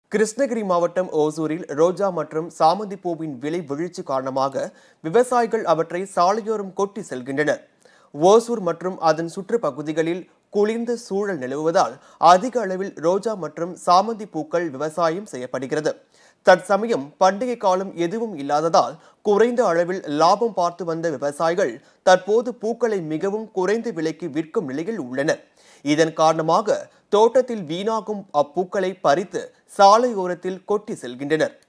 கிருஷ்ணகிரி மாவட்டம் ஓசூரில் ரோஜா மற்றும் சாமந்தி பூவின் விலை வீழ்ச்சி காரணமாக விவசாயிகள் அவற்றை சாலையோரம் கொட்டி செல்கின்றனர் ஓசூர் மற்றும் அதன் சுற்றுப்பகுதிகளில் குளிர்ந்த சூழல் நிலவுவதால் அதிக அளவில் ரோஜா மற்றும் சாமந்தி பூக்கள் விவசாயம் செய்யப்படுகிறது தற்சமயம் பண்டிகை காலம் எதுவும் இல்லாததால் குறைந்த அளவில் லாபம் பார்த்து வந்த விவசாயிகள் தற்போது பூக்களை மிகவும் குறைந்த விலைக்கு விற்கும் நிலையில் உள்ளனர் இதன் காரணமாக தோட்டத்தில் வீணாகும் அப்பூக்களை பறித்து சாலையோரத்தில் கொட்டி செல்கின்றனர்